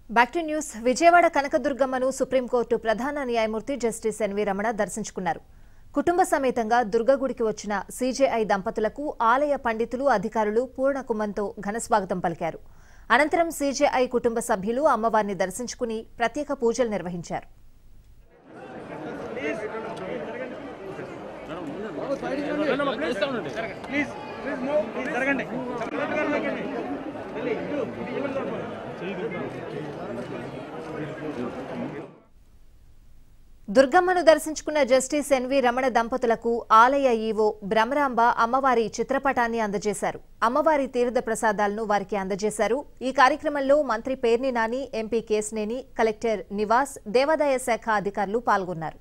back to news Vijayawada కనకదుర్గమ్మను supreme court ప్రధాన న్యాయమూర్తి జస్టిస్ ఎన్వి రమణ దర్శించుకున్నారు కుటుంబ సమేతంగా దుర్గగుడికి వచ్చిన సీజేఐ దంపతులకు ఆలయ పండితులు అధికారులు పూర్ణ కుంభంతో ఘనస్వాగతం పలికారు అనంతరం సీజేఐ కుటుంబ సభ్యులు అమ్మవారిని దర్శించుకుని ప్రత్యేక పూజలు నిర్వహించారు ప్లీజ్ ప్లీజ్ మూవ్ ప్లీజ్ జరగండి దుర్గమ్మను దర్శించుకున్న జస్టిస్ ఎన్వి రమణ దంపతులకు ఆలయ ఈవో భ్రమరాంబ అమ్మవారి చిత్రపటాన్ని అందజేశారు అమ్మవారి తీర్థ ప్రసాదాలను వారికి అందజేశారు ఈ కార్యక్రమంలో మంత్రి పేర్ని నాని ఎంపీ కేశినేని కలెక్టర్ నివాస్ దేవాదాయ శాఖ అధికారులు పాల్గొన్నారు